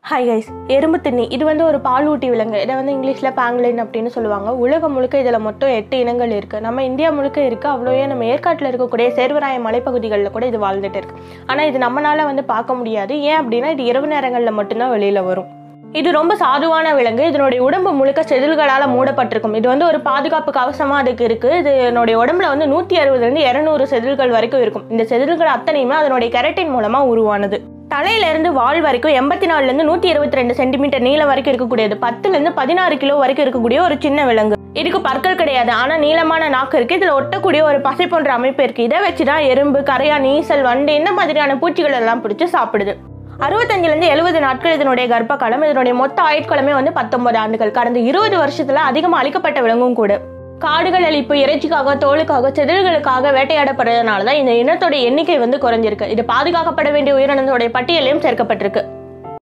hi guys எறும்பு திண்ணி இது வந்து ஒரு பாலூட்டி விலங்கு இதை வந்து இங்கிலீஷில் பேங்க்லைன் அப்படின்னு சொல்லுவாங்க உலகம் முழுக்க இதில் மொத்தம் எட்டு இனங்கள் இருக்குது நம்ம இந்தியா முழுக்க இருக்குது அவ்வளோயே நம்ம ஏற்காட்டில் இருக்கக்கூடிய சேர்வராய மலைப்பகுதிகளில் கூட இது வாழ்ந்துட்டு இருக்கு ஆனால் இது நம்மளால வந்து பார்க்க முடியாது ஏன் அப்படின்னா இது இரவு நேரங்களில் மட்டும்தான் வெளியில் வரும் இது ரொம்ப சாதுவான விலங்கு இதனுடைய உடம்பு முழுக்க செதில்களால் மூடப்பட்டிருக்கும் இது வந்து ஒரு பாதுகாப்பு கவசமாக அதுக்கு இருக்குது இது இதனுடைய உடம்புல வந்து நூற்றி அறுபதுலேருந்து இரநூறு செதில்கள் வரைக்கும் இருக்கும் இந்த செதில்கள் அத்தனையுமே அதனுடைய கெரட்டின் மூலமாக உருவானது தலையிலேருந்து வால் வரைக்கும் எண்பத்தி நாலுலேருந்து நூற்றி இருபத்தி ரெண்டு சென்டிமீட்டர் நீளம் வரைக்கும் இருக்கக்கூடியது பத்துலேருந்து பதினாறு கிலோ வரைக்கும் இருக்கக்கூடிய ஒரு சின்ன விலங்கு இதுக்கு பற்கள் கிடையாது ஆனால் நீளமான நாக்கு இருக்கு இதில் ஒட்டக்கூடிய ஒரு பசை போன்ற அமைப்பு இருக்கு இதை வச்சு தான் எறும்பு கரையான் ஈசல் வண்டு இந்த மாதிரியான பூச்சிகள் எல்லாம் பிடிச்சி சாப்பிடுது அறுபத்தஞ்சிலேருந்து எழுபது நாட்கள் இதனுடைய கர்ப்ப காலம் இதனுடைய மொத்த ஆயுட்காலமே வந்து பத்தொன்பது ஆண்டுகள் கடந்த இருபது வருஷத்துல அதிகமாக அழிக்கப்பட்ட விலங்கும் கூட காடுகள் அழிப்பு இறைச்சிக்காக தோலுக்காக செதில்களுக்காக வேட்டையாடப்படுறதுனால தான் இந்த இனத்தோட எண்ணிக்கை வந்து குறைஞ்சிருக்கு இது பாதுகாக்கப்பட வேண்டிய உயிரினத்தோடைய பட்டியலையும் சேர்க்கப்பட்டிருக்கு